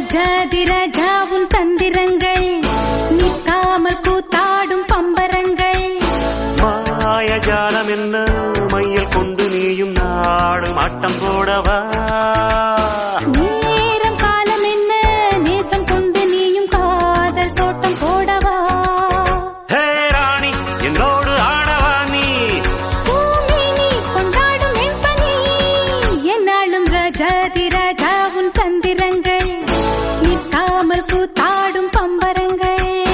ரஜாதி ரஜாவும் தந்திரங்கள் நிற்காமல் கூத்தாடும் பம்பரங்கள் மாயஜாலம் என்ன மையல் கொண்டு நீயும் நாடும் ஆட்டம் போடவா நேரம் காலம் என்ன நேசம் கொண்டு நீயும் காதல் தோட்டம் போடவா ஹே ராணி என்னோடு ஆடவா நீ பூமினி கொண்டாடும் வெண்பனி என்னாலும் ரஜாதி ரஜாவும் தந்திரங்கள் நிற்காமல் கூத்தாடும் பம்பரங்கள்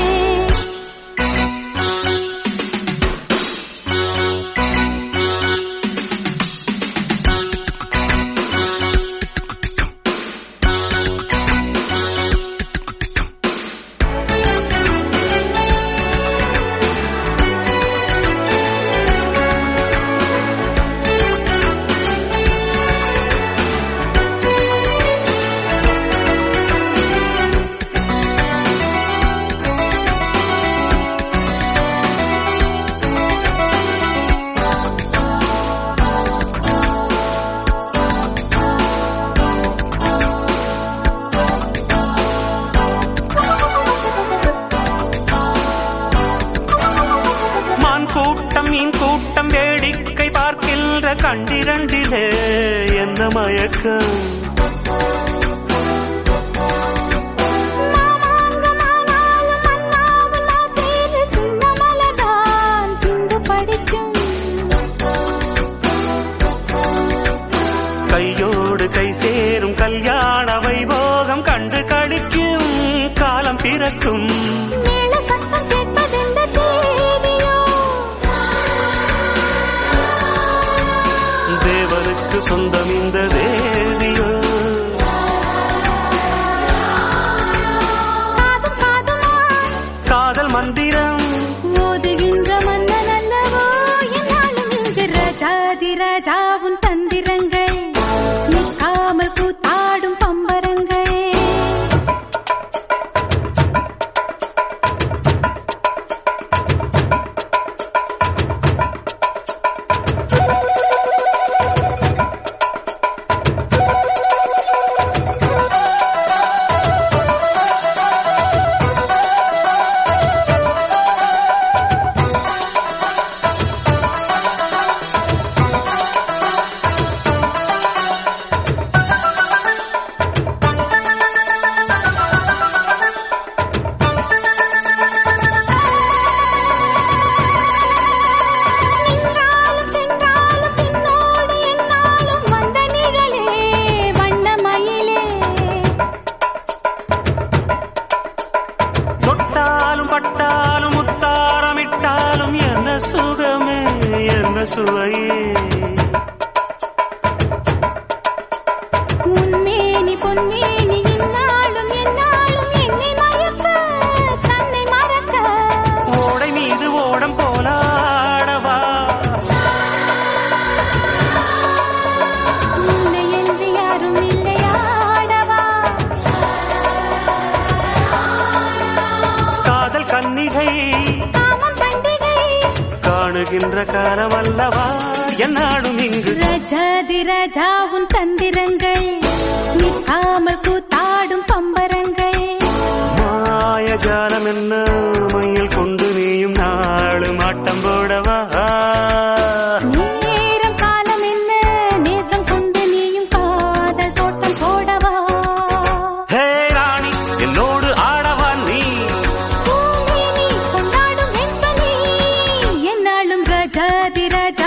மான் கூட்டம் மீன் கூட்டம் வேடிக்கை பார்க்கின்ற கண்டிரண்டிலே என்ன மயக்கம் மாமாங்கமானாலும் மன்னாவில் மாசேது சின்ன மலர்தான் சிந்து படிக்கும் கையோடு கை சேரும் கல்யாண வைபோகம் கண்டு கழிக்கும் காலம் பிறக்கும் மேல சத்தம் கேட்பதெந்த தேவியோ தேவனுக்கு சொந்தம் இந்த தேவியோ காதும் காதுமாய் காதல் மந்திரம் ஓதுகின்ற மன்னன் அல்லவோ என்னாலும் இங்கு ரஜாதி ரஜாவும் தந்திரங்கள் நிற்காமல் கூத்தாடும் பம்பரங்கள் நின்றாலும் சென்றாலும் பின்னோடு என்னாலும் வந்த நிழலே வண்ணமயிலே தொட்டாலும் பட்டாலும் முத்தாரமிட்டாலும் என்ன சுகமே என்ன சுவையே உன்மேனி பொன்மேனி இந்நாளும் என்னாலும் என்னை மயக்க தன்னை மறக்க ஓடை மீது ஓடம் போலாடவா உன்னை என்று யாரும் இல்லையாடவா காதல் கன்னிகை காமம் பண்டிகை காணுகின்ற காலம் அல்லவா என்னாடும் இங்கு ரஜாதி ரஜாவும் தந்திரங்கள் நிற்காமல் கூத்தாடும் பம்பரங்கள் மாயஜாலம் என்ன மையில் கொண்டு நீயும் நாளும் ஆட்டம் போடவா நேரம் காலம் என்ன நேசம் கொண்டு நீயும் காதல் தோட்டம் போடவா ஹே ராணி என்னோடு ஆடவா நீ பூமினி கொண்டாடும் வெண்பனி என்னாலும் ரஜாதி ரஜா